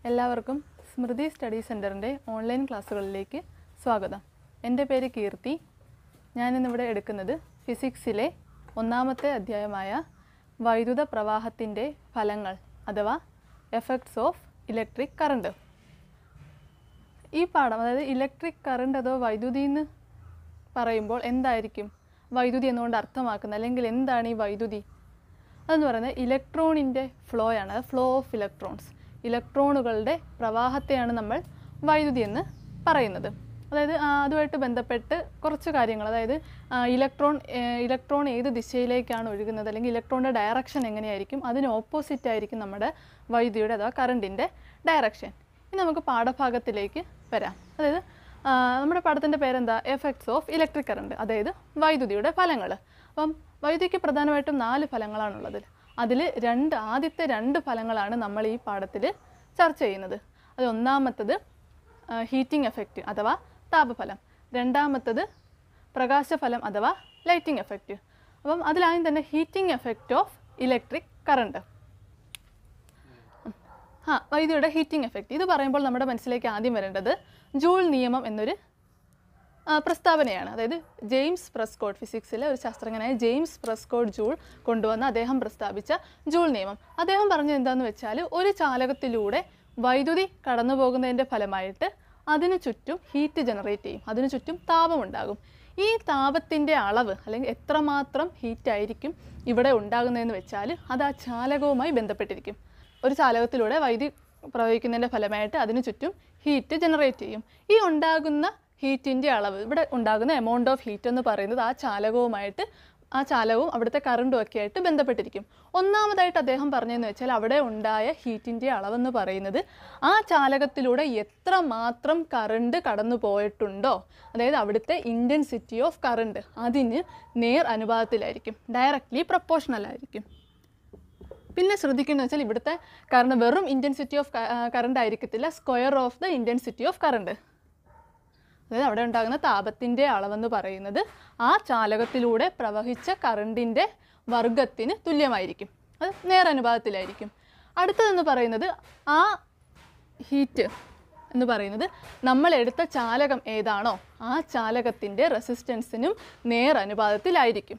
എല്ലാവർക്കും സ്മൃതി സ്റ്റഡി സെൻറ്ററിൻ്റെ ഓൺലൈൻ ക്ലാസ്സുകളിലേക്ക് സ്വാഗതം എൻ്റെ പേര് കീർത്തി ഞാനിന്നിവിടെ എടുക്കുന്നത് ഫിസിക്സിലെ ഒന്നാമത്തെ അധ്യായമായ വൈദ്യുത പ്രവാഹത്തിൻ്റെ ഫലങ്ങൾ അഥവാ എഫക്ട്സ് ഓഫ് ഇലക്ട്രിക് കറണ്ട് ഈ പാഠം അതായത് ഇലക്ട്രിക് കറണ്ട് അഥവാ വൈദ്യുതി എന്ന് പറയുമ്പോൾ എന്തായിരിക്കും വൈദ്യുതി എന്നുകൊണ്ട് അർത്ഥമാക്കുന്നത് അല്ലെങ്കിൽ എന്താണ് ഈ വൈദ്യുതി അതെന്ന് പറയുന്നത് ഇലക്ട്രോണിൻ്റെ ഫ്ലോ ആണ് അത് ഫ്ലോ ഓഫ് ഇലക്ട്രോൺസ് ഇലക്ട്രോണുകളുടെ പ്രവാഹത്തെയാണ് നമ്മൾ വൈദ്യുതി എന്ന് പറയുന്നത് അതായത് ആ, അതുമായിട്ട് ബന്ധപ്പെട്ട് കുറച്ച് കാര്യങ്ങൾ അതായത് ആ, ഇലക്ട്രോൺ ഏഹ്, ഇലക്ട്രോൺ ഏത് ദിശയിലേക്കാണ് ഒഴുകുന്നത് അല്ലെങ്കിൽ ഇലക്ട്രോണിൻ്റെ ഡയറക്ഷൻ എങ്ങനെയായിരിക്കും അതിന് ഓപ്പോസിറ്റ് ആയിരിക്കും നമ്മുടെ വൈദ്യുതിയുടെ അഥവാ കറണ്ടിൻ്റെ ഡയറക്ഷൻ ഇനി നമുക്ക് പാഠഭാഗത്തിലേക്ക് വരാം അതായത് ആ, നമ്മുടെ പാഠത്തിൻ്റെ പേരെന്താ എഫക്ട്സ് ഓഫ് ഇലക്ട്രിക് കറണ്ട് അതായത് വൈദ്യുതിയുടെ ഫലങ്ങൾ അപ്പം വൈദ്യുതിക്ക് പ്രധാനമായിട്ടും നാല് ഫലങ്ങളാണുള്ളത് അതിൽ രണ്ട് ആദ്യത്തെ രണ്ട് ഫലങ്ങളാണ് നമ്മൾ ഈ പാഠത്തിൽ ചർച്ച ചെയ്യുന്നത് അത് ഒന്നാമത്തത് ഹീറ്റിംഗ് എഫക്റ്റ് അഥവാ താപഫലം രണ്ടാമത്തത് പ്രകാശഫലം അഥവാ ലൈറ്റിംഗ് എഫക്റ്റ് അപ്പം അതിലാദ്യം തന്നെ heating effect of electric current ആ വൈദ്യുതിയുടെ ഹീറ്റിംഗ് എഫക്റ്റ് ഇത് പറയുമ്പോൾ നമ്മുടെ മനസ്സിലേക്ക് ആദ്യം വരേണ്ടത് ജൂൾ നിയമം എന്നൊരു ആ, പ്രസ്താവനയാണ് അതായത് ജെയിംസ് പ്രസ്കോട്ട് ഫിസിക്സിലെ ഒരു ശാസ്ത്രജ്ഞനായ ജെയിംസ് പ്രസ്കോട്ട് ജൂൾ കൊണ്ടുവന്ന അദ്ദേഹം പ്രസ്താവിച്ച ജൂൾ നിയമം അദ്ദേഹം പറഞ്ഞത് എന്താണെന്ന് വെച്ചാൽ ഒരു ചാലകത്തിലൂടെ വൈദ്യുതി കടന്നു പോകുന്നതിൻ്റെ ഫലമായിട്ട് അതിനു ചുറ്റും ഹീറ്റ് ജനറേറ്റ് ചെയ്യും അതിനു ചുറ്റും താപമുണ്ടാകും ഈ താപത്തിൻ്റെ അളവ് അല്ലെങ്കിൽ എത്രമാത്രം ഹീറ്റ് ആയിരിക്കും ഇവിടെ ഉണ്ടാകുന്നതെന്ന് വെച്ചാൽ അത് ആ ചാലകവുമായി ബന്ധപ്പെട്ടിരിക്കും ഒരു ചാലകത്തിലൂടെ വൈദ്യുതി പ്രവഹിക്കുന്നതിൻ്റെ ഫലമായിട്ട് അതിനു ചുറ്റും ഹീറ്റ് ജനറേറ്റ് ചെയ്യും ഈ ഉണ്ടാകുന്ന ഹീറ്റിൻ്റെ അളവ് ഇവിടെ ഉണ്ടാകുന്ന എമൗണ്ട് ഓഫ് ഹീറ്റ് എന്ന് പറയുന്നത് ആ ചാലകവുമായിട്ട് ആ ചാലകവും അവിടുത്തെ കറണ്ടും ഒക്കെ ആയിട്ട് ബന്ധപ്പെട്ടിരിക്കും ഒന്നാമതായിട്ട് അദ്ദേഹം പറഞ്ഞതെന്ന് വെച്ചാൽ അവിടെ ഉണ്ടായ ഹീറ്റിൻ്റെ അളവെന്ന് പറയുന്നത് ആ ചാലകത്തിലൂടെ എത്ര മാത്രം കറണ്ട് കടന്നു പോയിട്ടുണ്ടോ അതായത് അവിടുത്തെ ഇൻറ്റൻസിറ്റി ഓഫ് കറണ്ട് അതിന് നേർ അനുപാതത്തിലായിരിക്കും ഡയറക്റ്റ്ലി പ്രപ്പോർഷണൽ ആയിരിക്കും പിന്നെ ശ്രദ്ധിക്കുന്നത് വെച്ചാൽ ഇവിടുത്തെ കറണ്ട് വെറും ഇൻറ്റൻസിറ്റി ഓഫ് കറണ്ട് ആയിരിക്കത്തില്ല square of the intensity of current അതായത് അവിടെ ഉണ്ടാകുന്ന താപത്തിൻ്റെ അളവെന്ന് പറയുന്നത് ആ ചാലകത്തിലൂടെ പ്രവഹിച്ച കറണ്ടിൻ്റെ വർഗത്തിന് തുല്യമായിരിക്കും അത് നേരനുപാതത്തിലായിരിക്കും അടുത്തതെന്ന് പറയുന്നത് ആ ഹീറ്റ് എന്ന് പറയുന്നത് നമ്മൾ എടുത്ത ചാലകം ഏതാണോ ആ ചാലകത്തിൻ്റെ റെസിസ്റ്റൻസിനും നേരനുപാതത്തിലായിരിക്കും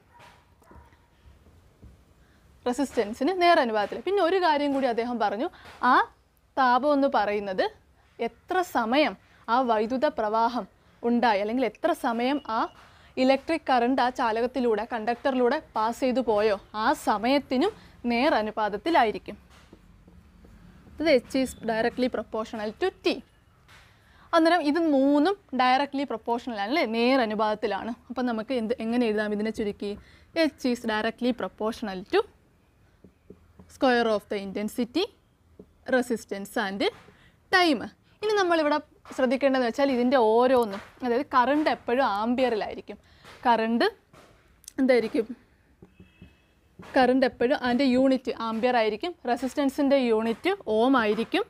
റെസിസ്റ്റൻസിന് നേരനുപാതത്തിൽ പിന്നെ ഒരു കാര്യം കൂടി അദ്ദേഹം പറഞ്ഞു ആ താപം എന്ന് പറയുന്നത് എത്ര സമയം ആ വൈദ്യുത പ്രവാഹം ഉണ്ടായി അല്ലെങ്കിൽ എത്ര സമയം ആ ഇലക്ട്രിക് കറണ്ട് ആ ചാലകത്തിലൂടെ കണ്ടക്ടറിലൂടെ പാസ് ചെയ്തു പോയോ ആ സമയത്തിനും നേരനുപാതത്തിലായിരിക്കും ഇത് H is directly proportional to T അന്നേരം ഇത് മൂന്നും ഡയറക്ട്ലി പ്രൊപ്പോർഷണലാണ് അല്ലേ നേരനുപാതത്തിലാണ് അപ്പം നമുക്ക് എന്ത് എങ്ങനെ എഴുതാം ഇതിനെ ചുരുക്കി H is directly proportional to square of the intensity resistance and time ഇനി നമ്മളിവിടെ ശ്രദ്ധിക്കേണ്ടതെന്ന് വെച്ചാൽ ഇതിൻ്റെ ഓരോന്നും അതായത് കറണ്ട് എപ്പോഴും ആംബിയറിലായിരിക്കും കറണ്ട് എന്തായിരിക്കും കറണ്ട് എപ്പോഴും അതിൻ്റെ യൂണിറ്റ് ആംബിയർ ആയിരിക്കും റെസിസ്റ്റൻസിൻ്റെ യൂണിറ്റ് ഓം ആയിരിക്കും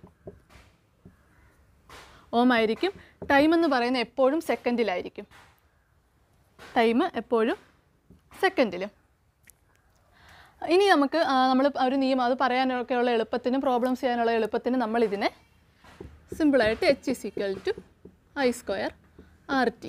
ഓം ആയിരിക്കും ടൈം എന്ന് പറയുന്നത് എപ്പോഴും സെക്കൻഡിലായിരിക്കും ടൈം എപ്പോഴും സെക്കൻഡിലും ഇനി നമുക്ക് നമ്മൾ ഒരു നിയമം അത് പറയാനൊക്കെയുള്ള എളുപ്പത്തിന് പ്രോബ്ലംസ് ചെയ്യാനുള്ള എളുപ്പത്തിന് നമ്മൾ ഇതിനെ സിമ്പിളായിട്ട് H is equal to I square R T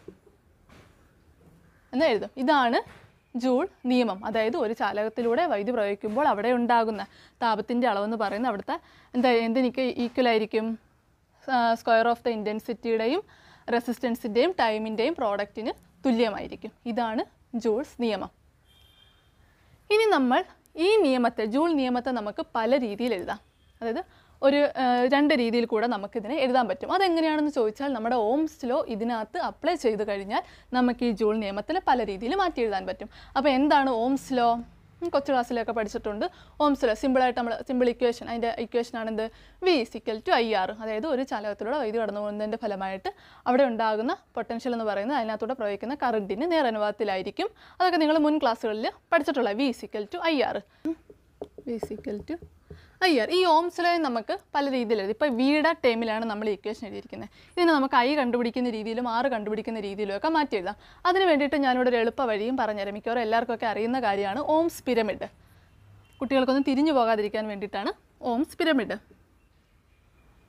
എന്ന് എഴുതും ഇതാണ് ജൂൾ നിയമം അതായത് ഒരു ചാലകത്തിലൂടെ വൈദ്യുതി പ്രയോഗിക്കുമ്പോൾ അവിടെ ഉണ്ടാകുന്ന താപത്തിൻ്റെ അളവെന്ന് പറയുന്നത് അവിടുത്തെ എന്താ എന്തിനൊക്കെ ഈക്വൽ ആയിരിക്കും സ്ക്വയർ ഓഫ് ദ ഇൻറ്റൻസിറ്റിയുടെയും റെസിസ്റ്റൻസിൻ്റെയും ടൈമിൻ്റെയും പ്രോഡക്റ്റിന് തുല്യമായിരിക്കും ഇതാണ് ജൂൾസ് നിയമം ഇനി നമ്മൾ ഈ നിയമത്തെ ജൂൾ നിയമത്തെ നമുക്ക് പല രീതിയിൽ എഴുതാം അതായത് ഒരു ആ, രണ്ട് രീതിയിൽ കൂടെ നമുക്കിതിനെ എഴുതാൻ പറ്റും അതെങ്ങനെയാണെന്ന് ചോദിച്ചാൽ നമ്മുടെ ഓംസ് ലോ ഇതിനകത്ത് അപ്ലൈ ചെയ്ത് കഴിഞ്ഞാൽ നമുക്ക് ഈ ജൂൾ നിയമത്തിൽ പല രീതിയിൽ മാറ്റി എഴുതാൻ പറ്റും അപ്പോൾ എന്താണ് ഓംസ് ലോ ഉം, കൊച്ചു ക്ലാസ്സിലൊക്കെ പഠിച്ചിട്ടുണ്ട് ഓംസ് ലോ സിമ്പിളായിട്ട് നമ്മൾ സിമ്പിൾ ഇക്വേഷൻ അതിൻ്റെ ഇക്വേഷൻ ആണെന്ത് വി സിക്കൽ ടു ഐ ആർ അതായത് ഒരു ചാലകത്തിലൂടെ വൈദ്യുതി കടന്നു പോകുന്നതിൻ്റെ ഫലമായിട്ട് അവിടെ ഉണ്ടാകുന്ന പൊട്ടൻഷ്യൽ എന്ന് പറയുന്നത് അതിനകത്തൂടെ പ്രവഹിക്കുന്ന കറണ്ടിന് നേരനുപാതത്തിലായിരിക്കും അതൊക്കെ നിങ്ങൾ മുൻ ക്ലാസ്സുകളിൽ പഠിച്ചിട്ടുള്ള V സിക്കൽ to I R V സിക്കൽ to I R ഈ ഓംസ് ലോ നമുക്ക് പല രീതിയിൽ എഴുതി ഇപ്പോൾ വിയുടെ ടേമിലാണ് നമ്മൾ ഈ ഇക്വേഷൻ എഴുതിയിരിക്കുന്നത് ഇതിനെ നമുക്ക് ഐ കണ്ടുപിടിക്കുന്ന രീതിയിലും ആറ് കണ്ടുപിടിക്കുന്ന രീതിയിലും ഒക്കെ മാറ്റി എഴുതാം അതിന് വേണ്ടിയിട്ട് ഞാനിവിടെ ഒരു എളുപ്പ വഴിയും പറഞ്ഞുതരാം മിക്കവാറും എല്ലാവർക്കൊക്കെ അറിയുന്ന കാര്യമാണ് ഓംസ് പിരമിഡ് കുട്ടികൾക്കൊന്നും തിരിഞ്ഞു പോകാതിരിക്കാൻ വേണ്ടിയിട്ടാണ് ഓംസ് പിരമിഡ്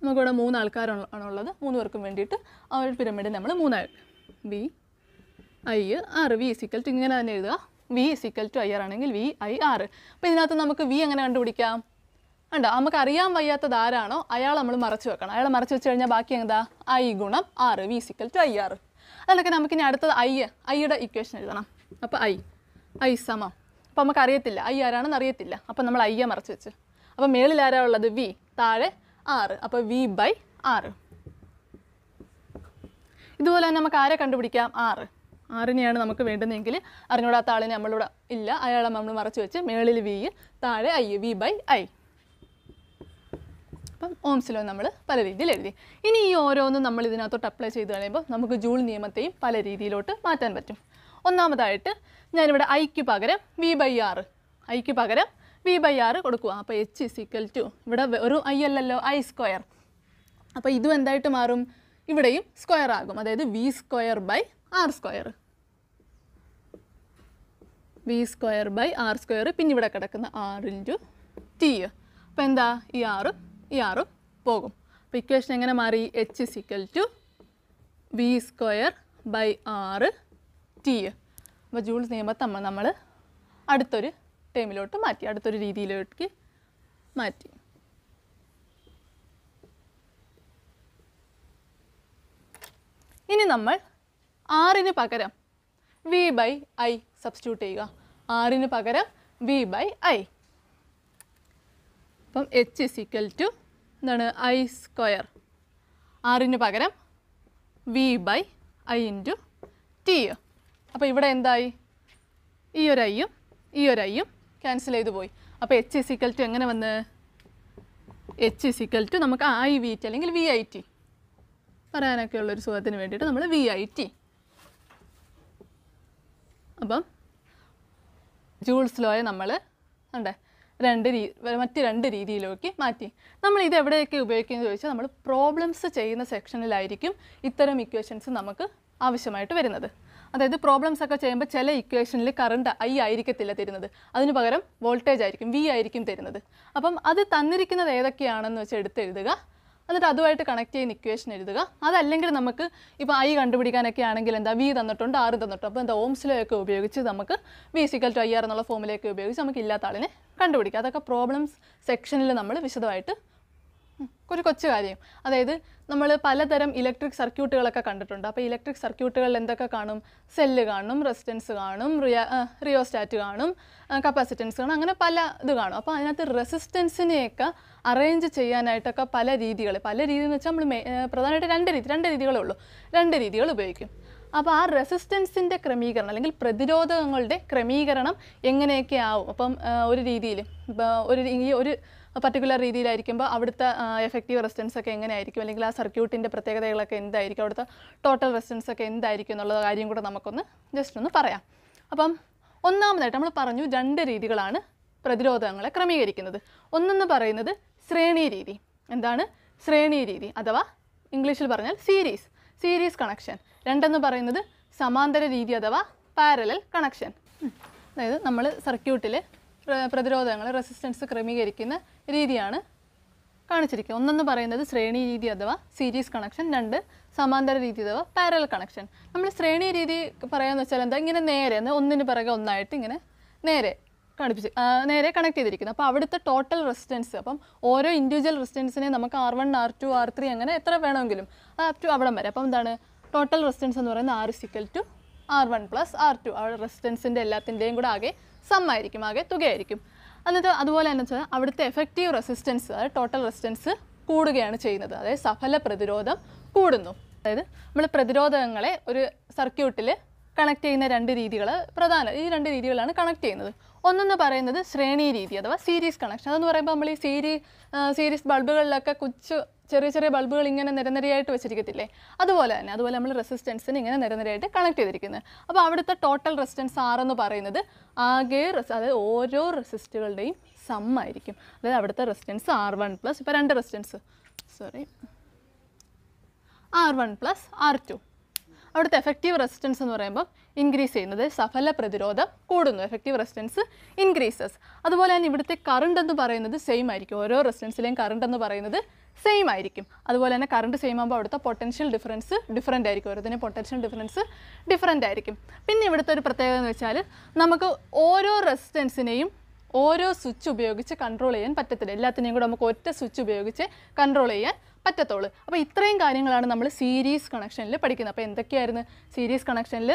നമുക്കിവിടെ മൂന്ന് ആൾക്കാരാണ് ആണുള്ളത് മൂന്ന് പേർക്കും വേണ്ടിയിട്ട് ആ ഒരു പിരമിഡ് നമ്മൾ മൂന്നായി V I R V is equal to ഇങ്ങനെ തന്നെ എഴുതുക V is equal to I R ആണെങ്കിൽ വി ഐ ആറ് അപ്പോൾ ഇതിനകത്ത് നമുക്ക് വി എങ്ങനെ കണ്ടുപിടിക്കാം ഉണ്ടോ നമുക്ക് അറിയാൻ വയ്യാത്തത് ആരാണോ അയാൾ നമ്മൾ മറച്ചു വെക്കണം അയാൾ മറച്ചു വെച്ച് കഴിഞ്ഞാൽ ബാക്കി എന്താ ഐ ഗുണം ആറ് വി ഇസിക്കൽ ടു ഐ ആറ് അതിനൊക്കെ നമുക്കിനി അടുത്തത് ഐ ഐയുടെ ഇക്വേഷൻ എഴുതണം അപ്പോൾ ഐ ഐ സമം അപ്പോൾ നമുക്ക് അറിയത്തില്ല ഐ ആരാണെന്ന് അറിയത്തില്ല അപ്പോൾ നമ്മൾ ഐയെ മറച്ചു വെച്ച് അപ്പോൾ മേളിൽ ആരാ ഉള്ളത് വി താഴെ ആറ് അപ്പോൾ വി ബൈ ആറ് ഇതുപോലെ തന്നെ നമുക്ക് ആരെ കണ്ടുപിടിക്കാം ആറ് ആറിനെയാണ് നമുക്ക് വേണ്ടുന്നതെങ്കിൽ അറിഞ്ഞൂടാത്ത ആളിനെ നമ്മളിവിടെ ഇല്ല അയാളെ നമ്മൾ മറച്ചു വെച്ച് മേളിൽ വി താഴെ ഐ വി ബൈ ഐ അപ്പം ഓംസിലോ നമ്മൾ പല രീതിയിൽ എഴുതി ഇനി ഈ ഓരോന്നും നമ്മൾ ഇതിനകത്തോട്ട് അപ്ലൈ ചെയ്ത് കഴിയുമ്പോൾ നമുക്ക് ജൂൾ നിയമത്തെയും പല രീതിയിലോട്ട് മാറ്റാൻ പറ്റും ഒന്നാമതായിട്ട് ഞാനിവിടെ ഐക്ക് പകരം വി ബൈ ആറ് ഐക്ക് പകരം വി ബൈ ആറ് കൊടുക്കുക അപ്പോൾ എച്ച് ഇസ് ഈക്വൽ ടു ഇവിടെ വെ- ഒരു ഐ അല്ലല്ലോ ഐ സ്ക്വയർ അപ്പോൾ ഇതും എന്തായിട്ട് മാറും ഇവിടെയും സ്ക്വയർ ആകും അതായത് V square by R square V square by R square പിന്നെ ഇവിടെ കിടക്കുന്ന ആർ ഇൻറ്റു ടി അപ്പോൾ എന്താ ഈ ആറും ഈ ആറും പോകും അപ്പോൾ ഇക്വേഷൻ എങ്ങനെ മാറി H is equal to V square by R T അപ്പോൾ ജൂൾസ് നിയമത്തെ നമ്മൾ നമ്മൾ അടുത്തൊരു ടൈമിലോട്ട് മാറ്റി അടുത്തൊരു രീതിയിലേക്ക് മാറ്റി ഇനി നമ്മൾ ആറിന് പകരം വി ബൈ ഐ സബ്സ്റ്റിറ്റ്യൂട്ട് ചെയ്യുക ആറിന് പകരം വി ബൈ ഐ അപ്പം എച്ച് ഇസ് ഈക്വൽ ടു എന്താണ് ഐ സ്ക്വയർ ആറിന് പകരം V by I into T അപ്പോൾ ഇവിടെ എന്തായി ഈ ഒരു ഐയും ഈ ഒരു ഐയും ക്യാൻസൽ ചെയ്ത് പോയി അപ്പോൾ എച്ച് ഇസ് ഈക്വൽ ടു എങ്ങനെ വന്ന് എച്ച് ഇസ് ഈക്വൽ ടു നമുക്ക് ഐ വി ടി അല്ലെങ്കിൽ വി ഐ ടി പറയാനൊക്കെ ഉള്ളൊരു സുഖത്തിന് വേണ്ടിയിട്ട് നമ്മൾ വി ഐ ടി അപ്പം ജൂൾസ് ലോയെ നമ്മൾ ഉണ്ട് രണ്ട് രീ മറ്റ് രണ്ട് രീതിയിലേക്ക് മാറ്റി നമ്മൾ ഇത് എവിടെയൊക്കെ ഉപയോഗിക്കുന്നത് ചോദിച്ചാൽ നമ്മൾ പ്രോബ്ലംസ് ചെയ്യുന്ന സെക്ഷനിലായിരിക്കും ഇത്തരം ഇക്വേഷൻസ് നമുക്ക് ആവശ്യമായിട്ട് വരുന്നത് അതായത് പ്രോബ്ലംസ് ഒക്കെ ചെയ്യുമ്പോൾ ചില ഇക്വേഷനിൽ കറണ്ട് ഐ ആയിരിക്കത്തില്ല തരുന്നത് അതിന് പകരം വോൾട്ടേജ് ആയിരിക്കും വി ആയിരിക്കും തരുന്നത് അപ്പം അത് തന്നിരിക്കുന്നത് ഏതൊക്കെയാണെന്ന് വെച്ച് എടുത്തെഴുതുക എന്നിട്ട് അതുമായിട്ട് കണക്ട് ചെയ്യുന്ന ഇക്വേഷൻ എഴുതുക അതല്ലെങ്കിൽ നമുക്ക് ഇപ്പോൾ ഐ കണ്ടുപിടിക്കാനൊക്കെ ആണെങ്കിൽ എന്താ വി തന്നിട്ടുണ്ട് ആറ് തന്നിട്ടുണ്ട് അപ്പോൾ എന്താ ഓംസിലൊക്കെ ഉപയോഗിച്ച് നമുക്ക് വി സിക്കൽ ടു ഐ ആർ എന്നുള്ള ഫോമിലേക്ക് ഉപയോഗിച്ച് നമുക്ക് ഇല്ലാത്ത ആളിനെ കണ്ടുപിടിക്കാം അതൊക്കെ പ്രോബ്ലംസ് സെക്ഷനിൽ നമ്മൾ വിശദമായിട്ട് ഉം, ഒരു കൊച്ചു കാര്യം അതായത് നമ്മൾ പലതരം ഇലക്ട്രിക് സർക്യൂട്ടുകളൊക്കെ കണ്ടിട്ടുണ്ട് അപ്പോൾ ഇലക്ട്രിക് സർക്യൂട്ടുകളിൽ എന്തൊക്കെ കാണും സെല്ല് കാണും റെസിസ്റ്റൻസ് കാണും റിയ റിയോസ്റ്റാറ്റ് കാണും കപ്പാസിറ്റൻസ് കാണും അങ്ങനെ പല ഇത് കാണും അപ്പോൾ അതിനകത്ത് റെസിസ്റ്റൻസിനെയൊക്കെ അറേഞ്ച് ചെയ്യാനായിട്ടൊക്കെ പല രീതികൾ പല രീതി എന്ന് വെച്ചാൽ നമ്മൾ പ്രധാനമായിട്ട് രണ്ട് രീതി രണ്ട് രീതികളേ ഉള്ളൂ രണ്ട് രീതികൾ ഉപയോഗിക്കും അപ്പോൾ ആ റെസിസ്റ്റൻസിൻ്റെ ക്രമീകരണം അല്ലെങ്കിൽ പ്രതിരോധങ്ങളുടെ ക്രമീകരണം എങ്ങനെയൊക്കെ ആവും അപ്പം ആ, ഒരു രീതിയിൽ ഇപ്പോൾ ഒരു രീ- ഈ ഒരു പർട്ടിക്കുലർ രീതിയിലായിരിക്കുമ്പോൾ അവിടുത്തെ എഫക്റ്റീവ് റെസിസ്റ്റൻസ് ഒക്കെ എങ്ങനെയായിരിക്കും അല്ലെങ്കിൽ ആ സർക്യൂട്ടിൻ്റെ പ്രത്യേകതകളൊക്കെ എന്തായിരിക്കും അവിടുത്തെ ടോട്ടൽ റെസിസ്റ്റൻസ് ഒക്കെ എന്തായിരിക്കും എന്നുള്ള കാര്യം കൂടെ നമുക്കൊന്ന് ജസ്റ്റ് ഒന്ന് പറയാം അപ്പം ഒന്നാമതായിട്ട് നമ്മൾ പറഞ്ഞു രണ്ട് രീതികളാണ് പ്രതിരോധങ്ങളെ ക്രമീകരിക്കുന്നത് ഒന്നെന്ന് പറയുന്നത് ശ്രേണി രീതി എന്താണ് ശ്രേണി രീതി അഥവാ ഇംഗ്ലീഷിൽ പറഞ്ഞാൽ സീരീസ് സീരീസ് കണക്ഷൻ രണ്ടെന്ന് പറയുന്നത് സമാന്തര രീതി അഥവാ പാരലൽ കണക്ഷൻ അതായത് നമ്മൾ സർക്യൂട്ടിൽ പ്രതിരോധങ്ങൾ റെസിസ്റ്റൻസ് ക്രമീകരിക്കുന്ന രീതിയാണ് കാണിച്ചിരിക്കുന്നത് ഒന്നെന്ന് പറയുന്നത് ശ്രേണി രീതി അഥവാ സീരീസ് കണക്ഷൻ രണ്ട് സമാന്തര രീതി അഥവാ പാരൽ കണക്ഷൻ നമ്മൾ ശ്രേണി രീതി പറയാന്ന് വെച്ചാൽ എന്താ ഇങ്ങനെ നേരെ എന്ന് ഒന്നിന് പിറകെ ഒന്നായിട്ട് ഇങ്ങനെ നേരെ കാണിപ്പിച്ച് ആ, നേരെ കണക്ട് ചെയ്തിരിക്കുന്നത് അപ്പോൾ അവിടുത്തെ ടോട്ടൽ റെസിസ്റ്റൻസ് അപ്പം ഓരോ ഇൻഡിവിജ്വൽ റെസിസ്റ്റൻസിനെ നമുക്ക് R one R two R three അങ്ങനെ എത്ര വേണമെങ്കിലും അപ് ടു അവിടം വരെ അപ്പം എന്താണ് ടോട്ടൽ റെസിസ്റ്റൻസ് എന്ന് പറയുന്നത് R equal to R one plus R two ആ റെസിസ്റ്റൻസിൻ്റെ എല്ലാത്തിൻ്റെയും കൂടെ ആകെ സം ആയിരിക്കും ആകെ തുകയായിരിക്കും എന്നിട്ട് അതുപോലെ തന്നെ വെച്ചാൽ അവിടുത്തെ എഫക്റ്റീവ് റെസിസ്റ്റൻസ് അതായത് ടോട്ടൽ റെസിസ്റ്റൻസ് കൂടുകയാണ് ചെയ്യുന്നത് അതായത് സഫല പ്രതിരോധം കൂടുന്നു അതായത് നമ്മൾ പ്രതിരോധങ്ങളെ ഒരു സർക്യൂട്ടിൽ കണക്ട് ചെയ്യുന്ന രണ്ട് രീതികൾ പ്രധാന ഈ രണ്ട് രീതികളാണ് കണക്ട് ചെയ്യുന്നത് ഒന്നെന്ന് പറയുന്നത് ശ്രേണി രീതി അഥവാ സീരീസ് കണക്ഷൻ അതെന്ന് പറയുമ്പോൾ നമ്മൾ ഈ സീരീ സീരീസ് ബൾബുകളിലൊക്കെ കൊച്ചു ചെറിയ ചെറിയ ബൾബുകൾ ഇങ്ങനെ നിരനിരയായിട്ട് വെച്ചിരിക്കത്തില്ലേ അതുപോലെ തന്നെ അതുപോലെ നമ്മൾ റെസിസ്റ്റൻസിന് ഇങ്ങനെ നിരനിരയായിട്ട് കണക്ട് ചെയ്തിരിക്കുന്നത് അപ്പോൾ അവിടുത്തെ ടോട്ടൽ റെസിസ്റ്റൻസ് ആർ എന്ന് പറയുന്നത് ആകെ റെസ് അതായത് ഓരോ റെസിസ്റ്റുകളുടെയും സം ആയിരിക്കും അതായത് അവിടുത്തെ റെസിസ്റ്റൻസ് ആർ വൺ പ്ലസ് ഇപ്പോൾ രണ്ട് resistance sorry R one plus R two അവിടുത്തെ എഫക്റ്റീവ് റെസിസ്റ്റൻസ് എന്ന് പറയുമ്പോൾ ഇൻക്രീസ് ചെയ്യുന്നത് സഫല പ്രതിരോധം കൂടുന്നു എഫക്റ്റീവ് റെസിസ്റ്റൻസ് ഇൻക്രീസസ് അതുപോലെ തന്നെ ഇവിടുത്തെ കറണ്ട് എന്ന് പറയുന്നത് സെയിം ആയിരിക്കും ഓരോ റെസിസ്റ്റൻസിലെയും കറണ്ട് എന്ന് പറയുന്നത് സെയിം ആയിരിക്കും അതുപോലെ തന്നെ കറണ്ട് സെയിം ആകുമ്പോൾ അവിടുത്തെ പൊട്ടൻഷ്യൽ ഡിഫറൻസ് ഡിഫറൻ്റ് ആയിരിക്കും ഓരോന്നിനും പൊട്ടൻഷ്യൽ ഡിഫറൻസ് ഡിഫറൻ്റ് ആയിരിക്കും പിന്നെ ഇവിടുത്തെ ഒരു പ്രത്യേകത എന്ന് വെച്ചാൽ നമുക്ക് ഓരോ റെസിസ്റ്റൻസിനെയും ഓരോ സ്വിച്ച് ഉപയോഗിച്ച് കൺട്രോൾ ചെയ്യാൻ പറ്റത്തില്ല എല്ലാത്തിനെയും കൂടെ നമുക്ക് ഒറ്റ സ്വിച്ച് ഉപയോഗിച്ച് കൺട്രോൾ ചെയ്യാൻ പറ്റത്തുള്ളൂ അപ്പോൾ ഇത്രയും കാര്യങ്ങളാണ് നമ്മൾ സീരീസ് കണക്ഷനിൽ പഠിക്കുന്നത് അപ്പോൾ എന്തൊക്കെയായിരുന്നു സീരീസ് കണക്ഷനിൽ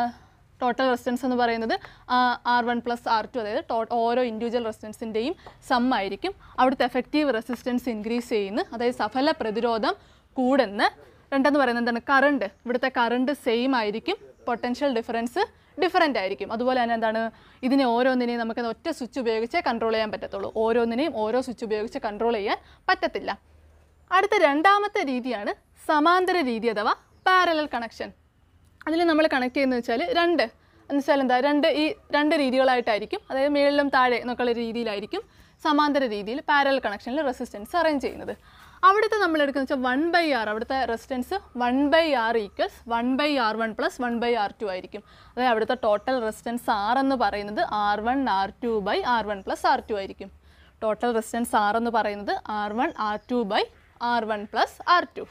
ടോട്ടൽ റെസിസ്റ്റൻസ് എന്ന് പറയുന്നത് R one plus R two അതായത് ടോ ഓരോ ഇൻഡിവിജ്വൽ റെസിസ്റ്റൻസിൻ്റെയും സം ആയിരിക്കും അവിടുത്തെ എഫക്റ്റീവ് റെസിസ്റ്റൻസ് ഇൻക്രീസ് ചെയ്യുന്നു അതായത് സഫല പ്രതിരോധം കൂടുന്ന് രണ്ടെന്ന് പറയുന്നത് എന്താണ് കറണ്ട് ഇവിടുത്തെ കറണ്ട് സെയിം ആയിരിക്കും പൊട്ടൻഷ്യൽ ഡിഫറൻസ് ഡിഫറൻ്റ് ആയിരിക്കും അതുപോലെ തന്നെ എന്താണ് ഇതിനെ ഓരോന്നിനെയും നമുക്ക് ഒറ്റ സ്വിച്ച് ഉപയോഗിച്ചേ കൺട്രോൾ ചെയ്യാൻ പറ്റത്തുള്ളൂ ഓരോന്നിനെയും ഓരോ സ്വിച്ച് ഉപയോഗിച്ച് കൺട്രോൾ ചെയ്യാൻ പറ്റത്തില്ല അടുത്ത രണ്ടാമത്തെ രീതിയാണ് സമാന്തര രീതി അഥവാ പാരലൽ കണക്ഷൻ അതിൽ നമ്മൾ കണക്ട് ചെയ്യുന്നത് വെച്ചാൽ രണ്ട് എന്ന് വെച്ചാൽ എന്താ രണ്ട് ഈ രണ്ട് രീതികളായിട്ടായിരിക്കും അതായത് മേളിലും താഴെ എന്നൊക്കെയുള്ള രീതിയിലായിരിക്കും സമാന്തര രീതിയിൽ പാരലൽ കണക്ഷനിൽ റെസിസ്റ്റൻസ് അറേഞ്ച് ചെയ്യുന്നത് അവിടുത്തെ നമ്മൾ എടുക്കുന്നത് വെച്ചാൽ വൺ ബൈ ആർ അവിടുത്തെ resistance one by R equals one by R one plus one by R two ആയിരിക്കും അതായത് അവിടുത്തെ ടോട്ടൽ റെസിസ്റ്റൻസ് ആർ എന്ന് പറയുന്നത് R one R two by R one plus R two ആയിരിക്കും ടോട്ടൽ റെസിസ്റ്റൻസ് ആർ എന്ന് പറയുന്നത് R one R two by R one plus R two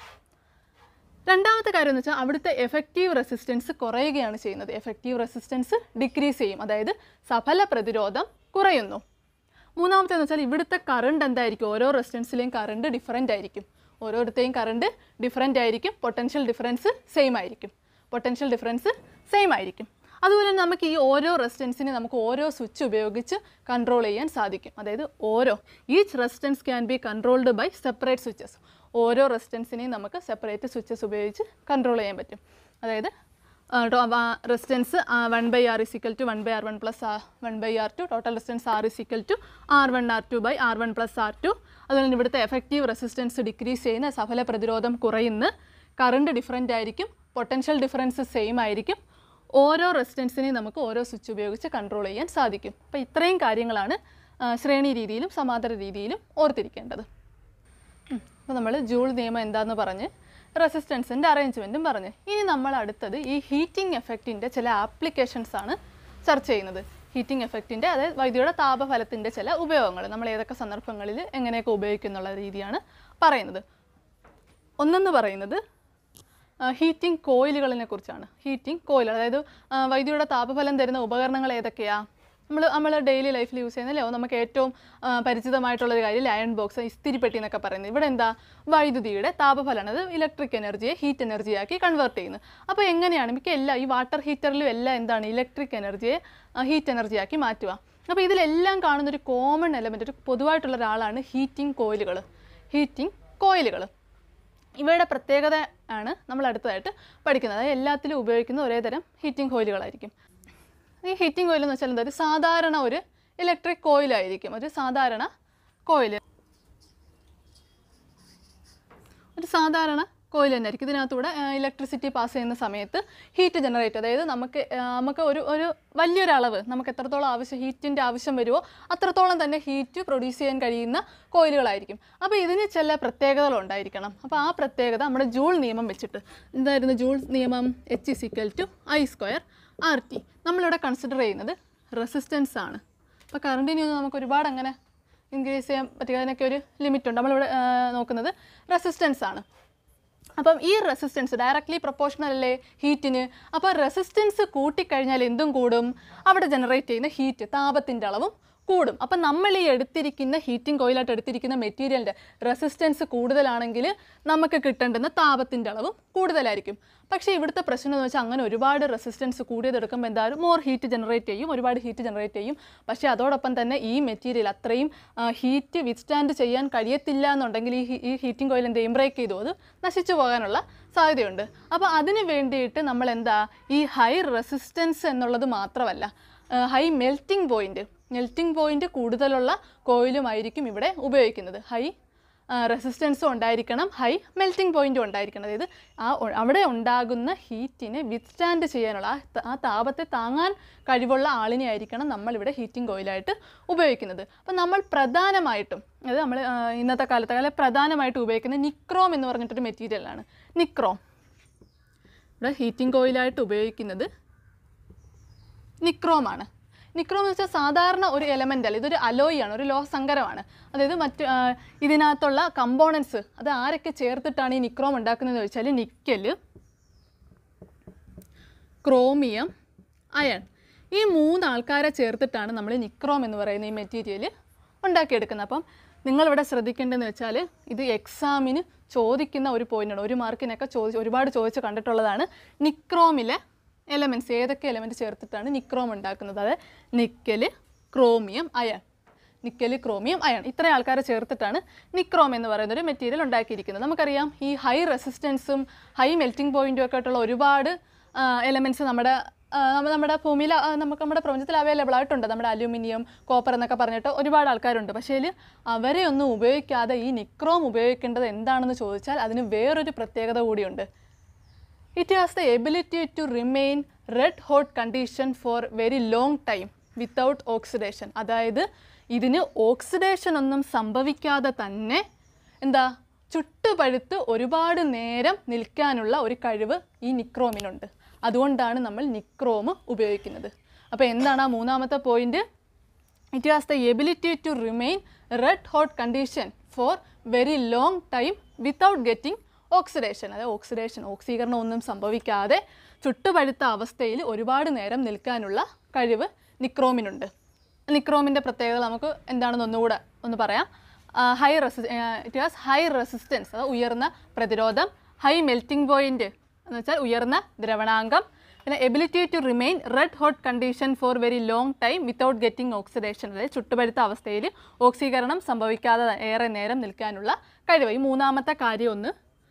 രണ്ടാമത്തെ കാര്യം എന്ന് വെച്ചാൽ അവിടുത്തെ എഫക്റ്റീവ് റെസിസ്റ്റൻസ് കുറയുകയാണ് ചെയ്യുന്നത് എഫക്റ്റീവ് റെസിസ്റ്റൻസ് ഡിക്രീസ് ചെയ്യും അതായത് സഫല പ്രതിരോധം കുറയുന്നു മൂന്നാമത്തെ എന്ന് വെച്ചാൽ ഇവിടുത്തെ കറണ്ട് എന്തായിരിക്കും ഓരോ റെസിസ്റ്റൻസിലെയും കറണ്ട് ഡിഫറൻ്റ് ആയിരിക്കും ഓരോരുത്തെയും കറണ്ട് ഡിഫറൻ്റ് ആയിരിക്കും പൊട്ടൻഷ്യൽ ഡിഫറൻസ് സെയിം ആയിരിക്കും പൊട്ടൻഷ്യൽ ഡിഫറൻസ് സെയിം ആയിരിക്കും അതുപോലെ തന്നെ നമുക്ക് ഈ ഓരോ റെസിസ്റ്റൻസിനെ നമുക്ക് ഓരോ സ്വിച്ച് ഉപയോഗിച്ച് കൺട്രോൾ ചെയ്യാൻ സാധിക്കും അതായത് ഓരോ each resistance can be controlled by separate switches ഓരോ റെസിസ്റ്റൻസിനെയും നമുക്ക് സെപ്പറേറ്റ് സ്വിച്ചസ് ഉപയോഗിച്ച് കൺട്രോൾ ചെയ്യാൻ പറ്റും അതായത് resistance one by R is equal to one by R one plus one by R two total resistance R is equal to R one R two by R one plus R two അതുപോലെ തന്നെ ഇവിടുത്തെ effective resistance decrease ചെയ്യുന്ന സഫല പ്രതിരോധം കുറയുന്നു current different ആയിരിക്കും potential difference same ആയിരിക്കും ഓരോ റെസിസ്റ്റൻസിനെയും നമുക്ക് ഓരോ സ്വിച്ച് ഉപയോഗിച്ച് കൺട്രോൾ ചെയ്യാൻ സാധിക്കും അപ്പോൾ ഇത്രയും കാര്യങ്ങളാണ് ആ, ശ്രേണി രീതിയിലും സമാന്തര രീതിയിലും ഓർത്തിരിക്കേണ്ടത് അപ്പോൾ നമ്മൾ ജൂൾ നിയമം എന്താന്ന് പറഞ്ഞ് റെസിസ്റ്റൻസിൻ്റെ അറേഞ്ച്മെൻറ്റും പറഞ്ഞ് ഇനി നമ്മൾ അടുത്തത് ഈ ഹീറ്റിംഗ് എഫക്റ്റിൻ്റെ ചില ആപ്ലിക്കേഷൻസ് ആണ് ചർച്ച ചെയ്യുന്നത് ഹീറ്റിംഗ് എഫക്റ്റിൻ്റെ അതായത് വൈദ്യുതിയുടെ താപഫലത്തിൻ്റെ ചില ഉപയോഗങ്ങൾ നമ്മൾ ഏതൊക്കെ സന്ദർഭങ്ങളിൽ എങ്ങനെയൊക്കെ ഉപയോഗിക്കുന്നുള്ള രീതിയാണ് പറയുന്നത് ഒന്നെന്ന് പറയുന്നത് ഹീറ്റിംഗ് കോയിലുകളിനെ കുറിച്ചാണ് ഹീറ്റിംഗ് കോയിൽ അതായത് ആ, വൈദ്യുതിയുടെ താപഫലം തരുന്ന ഉപകരണങ്ങൾ ഏതൊക്കെയാണ് നമ്മൾ നമ്മൾ ഡെയിലി ലൈഫിൽ യൂസ് ചെയ്യുന്ന അല്ലേ നമുക്ക് ഏറ്റവും ആ, പരിചിതമായിട്ടുള്ളൊരു കാര്യം അയൺ ബോക്സ് ഇസ്തിരിപ്പെട്ടി എന്നൊക്കെ പറയുന്നത് ഇവിടെ എന്താ വൈദ്യുതിയുടെ താപഫലമാണ് അത് ഇലക്ട്രിക് എനർജിയെ ഹീറ്റ് എനർജിയാക്കി കൺവേർട്ട് ചെയ്യുന്നു അപ്പോൾ എങ്ങനെയാണ് മിക്ക എല്ലാ ഈ വാട്ടർ ഹീറ്ററിലും എല്ലാം എന്താണ് ഇലക്ട്രിക് എനർജിയെ ഹീറ്റ് എനർജിയാക്കി മാറ്റുക അപ്പോൾ ഇതിലെല്ലാം കാണുന്ന ഒരു കോമൺ എലമെൻറ്റ് ഒരു പൊതുവായിട്ടുള്ള ഒരാളാണ് ഹീറ്റിംഗ് കോയിലുകൾ ഹീറ്റിംഗ് കോയിലുകൾ ഇവയുടെ പ്രത്യേകത ആണ് നമ്മൾ അടുത്തതായിട്ട് പഠിക്കുന്നത് അതായത് എല്ലാത്തിലും ഉപയോഗിക്കുന്ന ഒരേ തരം ഹീറ്റിംഗ് കോയിലുകളായിരിക്കും ഈ ഹീറ്റിംഗ് കോയിൽ എന്ന് വെച്ചാൽ എന്താ ഒരു സാധാരണ ഒരു ഇലക്ട്രിക് കോയിലായിരിക്കും ഒരു സാധാരണ കോയിൽ ഒരു സാധാരണ കോയിൽ തന്നെ ആയിരിക്കും ഇതിനകത്തൂടെ ഇലക്ട്രിസിറ്റി പാസ് ചെയ്യുന്ന സമയത്ത് ഹീറ്റ് ജനറേറ്റ് അതായത് നമുക്ക് ആ, നമുക്ക് ഒരു ഒരു വലിയൊരളവ് നമുക്ക് എത്രത്തോളം ആവശ്യം ഹീറ്റിൻ്റെ ആവശ്യം വരുമോ അത്രത്തോളം തന്നെ ഹീറ്റ് പ്രൊഡ്യൂസ് ചെയ്യാൻ കഴിയുന്ന കോയിലുകളായിരിക്കും അപ്പോൾ ഇതിന് ചില പ്രത്യേകതകൾ ഉണ്ടായിരിക്കണം അപ്പോൾ ആ പ്രത്യേകത നമ്മുടെ ജൂൾ നിയമം വെച്ചിട്ട് എന്തായിരുന്നു ജൂൾ നിയമം H is equal to I square R T നമ്മളിവിടെ കൺസിഡർ ചെയ്യുന്നത് റെസിസ്റ്റൻസ് ആണ് അപ്പോൾ കറണ്ടിന് ഒന്നും നമുക്ക് ഒരുപാട് അങ്ങനെ ഇൻക്രീസ് ചെയ്യാൻ പറ്റുക അതിനൊക്കെ ഒരു ലിമിറ്റ് ഉണ്ട് നമ്മളിവിടെ ആ, നോക്കുന്നത് റെസിസ്റ്റൻസ് ആണ് അപ്പം ഈ റെസിസ്റ്റൻസ് ഡയറക്ട്ലി പ്രൊപ്പോർഷണൽ അല്ലേ ഹീറ്റിന് അപ്പോൾ റെസിസ്റ്റൻസ് കൂട്ടിക്കഴിഞ്ഞാൽ എന്തും കൂടും അവിടെ ജനറേറ്റ് ചെയ്യുന്ന ഹീറ്റ് താപത്തിൻ്റെ അളവും കൂടും അപ്പം നമ്മൾ ഈ എടുത്തിരിക്കുന്ന ഹീറ്റിംഗ് കോയിലായിട്ട് എടുത്തിരിക്കുന്ന മെറ്റീരിയലിൻ്റെ റെസിസ്റ്റൻസ് കൂടുതലാണെങ്കിൽ നമുക്ക് കിട്ടേണ്ടുന്ന താപത്തിൻ്റെ അളവും കൂടുതലായിരിക്കും പക്ഷേ ഇവിടുത്തെ പ്രശ്നം എന്ന് വെച്ചാൽ അങ്ങനെ ഒരുപാട് റെസിസ്റ്റൻസ് കൂടിയതെടുക്കുമ്പോൾ എന്തായാലും മോർ ഹീറ്റ് ജനറേറ്റ് ചെയ്യും ഒരുപാട് ഹീറ്റ് ജനറേറ്റ് ചെയ്യും പക്ഷേ അതോടൊപ്പം തന്നെ ഈ മെറ്റീരിയൽ അത്രയും ഹീറ്റ് വിത്ത്സ്റ്റാൻഡ് ചെയ്യാൻ കഴിയത്തില്ല എന്നുണ്ടെങ്കിൽ ഈ ഹീ- ഈ ഹീറ്റിംഗ് കോയിൽ എന്ത് ചെയ്യും ബ്രേക്ക് ചെയ്തു അത് നശിച്ചു പോകാനുള്ള സാധ്യതയുണ്ട് അപ്പോൾ അതിന് വേണ്ടിയിട്ട് നമ്മൾ എന്താ ഈ ഹൈ റെസിസ്റ്റൻസ് എന്നുള്ളത് മാത്രമല്ല high melting point melting point കൂടുതലുള്ള കോയിലുമായിരിക്കും ഇവിടെ ഉപയോഗിക്കുന്നത് ഹൈ റെസിസ്റ്റൻസും ഉണ്ടായിരിക്കണം ഹൈ മെൽറ്റിംഗ് പോയിന്റും ഉണ്ടായിരിക്കണം അതായത് ആ ഒ- അവിടെ ഉണ്ടാകുന്ന ഹീറ്റിനെ വിത്ത്സ്റ്റാൻഡ് ചെയ്യാനുള്ള ആ ത- ആ താപത്തെ താങ്ങാൻ കഴിവുള്ള ആളിനെ ആയിരിക്കണം നമ്മളിവിടെ ഹീറ്റിംഗ് കോയിലായിട്ട് ഉപയോഗിക്കുന്നത് അപ്പം നമ്മൾ പ്രധാനമായിട്ടും അതായത് നമ്മൾ ആ, ഇന്നത്തെ കാലത്തെ കാലം പ്രധാനമായിട്ട് ഉപയോഗിക്കുന്നത് നിക്രോം എന്ന് പറഞ്ഞിട്ടൊരു മെറ്റീരിയലാണ് നിക്രോം ഇവിടെ ഹീറ്റിംഗ് കോയിലായിട്ട് ഉപയോഗിക്കുന്നത് നിക്രോമാണ് നിക്രോം എന്ന് വെച്ചാൽ സാധാരണ ഒരു എലമെൻ്റ് അല്ല ഇതൊരു അലോയി ആണ് ഒരു ലോഹസങ്കരമാണ് അതായത് മറ്റ് ആ, ഇതിനകത്തുള്ള കമ്പോണൻസ് അത് ആരൊക്കെ ചേർത്തിട്ടാണ് ഈ നിക്രോം ഉണ്ടാക്കുന്നതെന്ന് ചോദിച്ചാൽ നിക്കല് ക്രോമിയം അയൺ ഈ മൂന്ന് ആൾക്കാരെ ചേർത്തിട്ടാണ് നമ്മൾ നിക്രോം എന്ന് പറയുന്ന ഈ മെറ്റീരിയൽ ഉണ്ടാക്കിയെടുക്കുന്നത് അപ്പം നിങ്ങളിവിടെ ശ്രദ്ധിക്കേണ്ടതെന്ന് വെച്ചാൽ ഇത് എക്സാമിന് ചോദിക്കുന്ന ഒരു പോയിൻ്റാണ് ഒരു മാർക്കിനൊക്കെ ചോദിച്ച് ഒരുപാട് ചോദിച്ച് കണ്ടിട്ടുള്ളതാണ് നിക്രോമിലെ എലമെൻറ്റ്സ് ഏതൊക്കെ എലമെൻറ്റ് ചേർത്തിട്ടാണ് നിക്രോം ഉണ്ടാക്കുന്നത് അത് nickel chromium iron nickel chromium iron ഇത്രയും ആൾക്കാരെ ചേർത്തിട്ടാണ് നിക്രോം എന്ന് പറയുന്ന ഒരു മെറ്റീരിയൽ ഉണ്ടാക്കിയിരിക്കുന്നത് നമുക്കറിയാം ഈ ഹൈ റെസിസ്റ്റൻസും ഹൈ മെൽറ്റിംഗ് പോയിൻറ്റും ഒക്കെ ആയിട്ടുള്ള ഒരുപാട് എലമെൻറ്റ്സ് നമ്മുടെ ആ, നമ്മ- നമ്മുടെ ഭൂമിയിൽ ആ, നമുക്ക് നമ്മുടെ പ്രപഞ്ചത്തിൽ അവൈലബിൾ ആയിട്ടുണ്ട് നമ്മുടെ അലൂമിനിയം കോപ്പർ എന്നൊക്കെ പറഞ്ഞിട്ട് ഒരുപാട് ആൾക്കാരുണ്ട് പക്ഷേ അവരെ ഒന്നും ഉപയോഗിക്കാതെ ഈ നിക്രോം ഉപയോഗിക്കേണ്ടത് എന്താണെന്ന് ചോദിച്ചാൽ അതിന് വേറൊരു പ്രത്യേകത കൂടിയുണ്ട് it has the ability to remain red hot condition for very long time without oxidation അതായത് ഇതിന് ഓക്സിഡേഷൻ ഒന്നും സംഭവിക്കാതെ തന്നെ എന്താ ചുട്ടുപഴുത്ത് ഒരുപാട് നേരം നിൽക്കാനുള്ള ഒരു കഴിവ് ഈ നിക്രോമിനുണ്ട് അതുകൊണ്ടാണ് നമ്മൾ നിക്രോം ഉപയോഗിക്കുന്നത് അപ്പോൾ എന്താണ് ആ മൂന്നാമത്തെ point it has the ability to remain red hot condition for very long time without getting oxidation അതായത് ഓക്സിഡേഷൻ ഓക്സീകരണം ഒന്നും സംഭവിക്കാതെ ചുട്ടുപഴുത്ത അവസ്ഥയിൽ ഒരുപാട് നേരം നിൽക്കാനുള്ള കഴിവ് നിക്രോമിനുണ്ട് നിക്രോമിൻ്റെ പ്രത്യേകത നമുക്ക് എന്താണെന്ന് ഒന്നുകൂടെ ഒന്ന് പറയാം ഹൈ റെസി ഇറ്റ് ഹാസ് ഹൈ റെസിസ്റ്റൻസ് അതായത് ഉയർന്ന പ്രതിരോധം ഹൈ മെൽറ്റിംഗ് പോയിന്റ് എന്ന് വെച്ചാൽ ഉയർന്ന ദ്രവണാങ്കം പിന്നെ ability to remain red hot condition for very long time without getting oxidation അതായത് ചുട്ടുപഴുത്ത അവസ്ഥയിൽ ഓക്സീകരണം സംഭവിക്കാതെ ഏറെ നേരം നിൽക്കാനുള്ള കഴിവ് ഈ മൂന്നാമത്തെ കാര്യം ഒന്ന്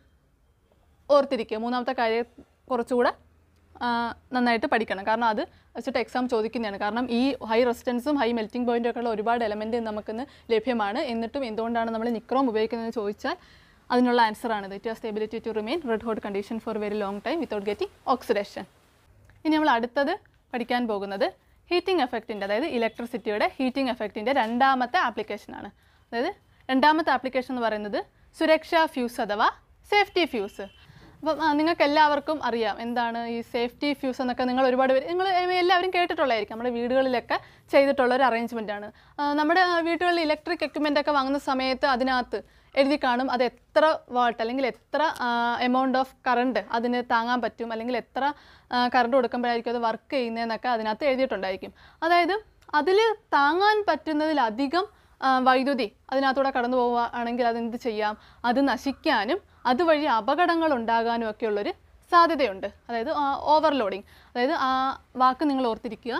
ഓർത്തിരിക്കുക മൂന്നാമത്തെ കാര്യം കുറച്ചുകൂടെ ആ, നന്നായിട്ട് പഠിക്കണം കാരണം അത് വെച്ചിട്ട് എക്സാം ചോദിക്കുന്നതാണ് കാരണം ഈ ഹൈ റെസിസ്റ്റൻസും ഹൈ മെൽറ്റിംഗ് പോയിന്റും ഒക്കെ ഉള്ള ഒരുപാട് എലമെൻറ്റ് നമുക്കിന്ന് ലഭ്യമാണ് എന്നിട്ടും എന്തുകൊണ്ടാണ് നമ്മൾ നിക്രോം ഉപയോഗിക്കുന്നതെന്ന് ചോദിച്ചാൽ അതിനുള്ള ആൻസറാണിത് it has the ability to remain red hot condition for very long time without getting oxidation ഇനി നമ്മൾ അടുത്തത് പഠിക്കാൻ പോകുന്നത് ഹീറ്റിംഗ് എഫക്റ്റിൻ്റെ അതായത് ഇലക്ട്രിസിറ്റിയുടെ ഹീറ്റിംഗ് എഫക്റ്റിൻ്റെ രണ്ടാമത്തെ ആപ്ലിക്കേഷനാണ് അതായത് രണ്ടാമത്തെ ആപ്ലിക്കേഷൻ എന്ന് പറയുന്നത് സുരക്ഷാ ഫ്യൂസ് അഥവാ സേഫ്റ്റി ഫ്യൂസ് അപ്പം ആ, നിങ്ങൾക്ക് എല്ലാവർക്കും അറിയാം എന്താണ് ഈ സേഫ്റ്റി ഫ്യൂസ് എന്നൊക്കെ നിങ്ങൾ ഒരുപാട് പേര് നിങ്ങൾ എല്ലാവരും കേട്ടിട്ടുള്ളതായിരിക്കും നമ്മുടെ വീടുകളിലൊക്കെ ചെയ്തിട്ടുള്ള ഒരു അറേഞ്ച്മെൻ്റ് ആണ് ആ, നമ്മുടെ വീട്ടുകളിൽ ഇലക്ട്രിക് എക്യുപ്മെൻ്റ് ഒക്കെ വാങ്ങുന്ന സമയത്ത് അതിനകത്ത് എഴുതി കാണും അത് എത്ര വാട്ട് അല്ലെങ്കിൽ എത്ര എമൗണ്ട് ഓഫ് കറണ്ട് അതിന് താങ്ങാൻ പറ്റും അല്ലെങ്കിൽ എത്ര കറണ്ട് കൊടുക്കുമ്പോഴായിരിക്കും അത് വർക്ക് ചെയ്യുന്നതെന്നൊക്കെ അതിനകത്ത് എഴുതിയിട്ടുണ്ടായിരിക്കും അതായത് അതിൽ താങ്ങാൻ പറ്റുന്നതിലധികം ആ, വൈദ്യുതി അതിനകത്തൂടെ കടന്നു പോവുകയാണെങ്കിൽ അതെന്ത് ചെയ്യാം അത് നശിക്കാനും അതുവഴി അപകടങ്ങൾ ഉണ്ടാകാനും ഒക്കെ ഉള്ളൊരു സാധ്യതയുണ്ട് അതായത് ഓവർലോഡിങ് അതായത് ആ വാക്ക് നിങ്ങൾ ഓർത്തിരിക്കുക